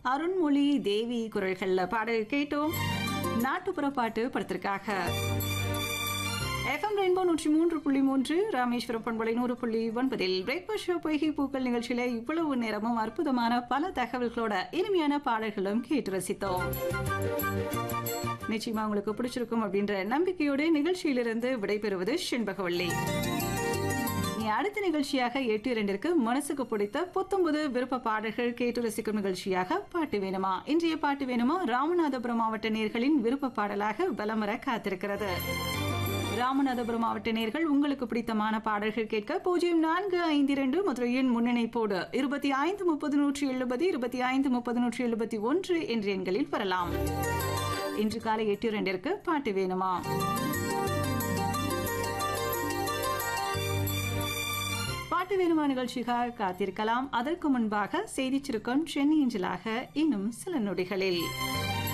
அருண்மொழி தேவி குரல்கள்ல பாடல் கேட்டோம் நாட்டுப்புற பாட்டு படத்திற்காக எஃப்எம் ரெயின்போ நூற்றி மூன்று புள்ளி மூன்று ராமேஸ்வரம் பண்பலை நூறு புள்ளி ஒன்பதில் பிரேக்ஃபாஸ்ட் ஷோ பொய்கை பூக்கள் நிகழ்ச்சியில இவ்வளவு நேரமும் அற்புதமான பல தகவல்களோட இனிமையான பாடல்களும் கேட்டு ரசித்தோம் நிச்சயமா உங்களுக்கு பிடிச்சிருக்கும் அப்படின்ற நம்பிக்கையோடு நிகழ்ச்சியிலிருந்து விடைபெறுவது செண்பகவள்ளி நீ அடுத்த நிகழ்ச்சியாக எட்டு இரண்டிற்கு மனசுக்கு பிடித்த புத்தம்புது விருப்ப பாடல்கள் கேட்டு ரசிக்கும் நிகழ்ச்சியாக பாட்டு வேணுமா இன்றைய பாட்டு வேணுமா ராமநாதபுரம் மாவட்ட நேர்களின் விருப்ப பாடலாக பலமர காத்திருக்கிறது ராமநாதபுரம் மாவட்ட நேர்கள் உங்களுக்கு பிடித்தமான பாடல்கள் கேட்க பூஜ்ஜியம் நான்கு ஐந்து இரண்டு மதுரையின் முன்னணிப்போடு இருபத்தி ஐந்து முப்பது நூற்றி எழுபது இருபத்தி ஐந்து முப்பது நூற்றி எழுபத்தி ஒன்று என்ற எண்களில் வரலாம் இன்று காலை எட்டு இரண்டிற்கு பாட்டு வேணுமா பாட்டு வேணுமா நிகழ்ச்சிக்காக காத்திருக்கலாம் அதற்கு முன்பாக செய்தி சுருக்கம் சென்னை இஞ்சலாக இன்னும் சில நொடிகளில்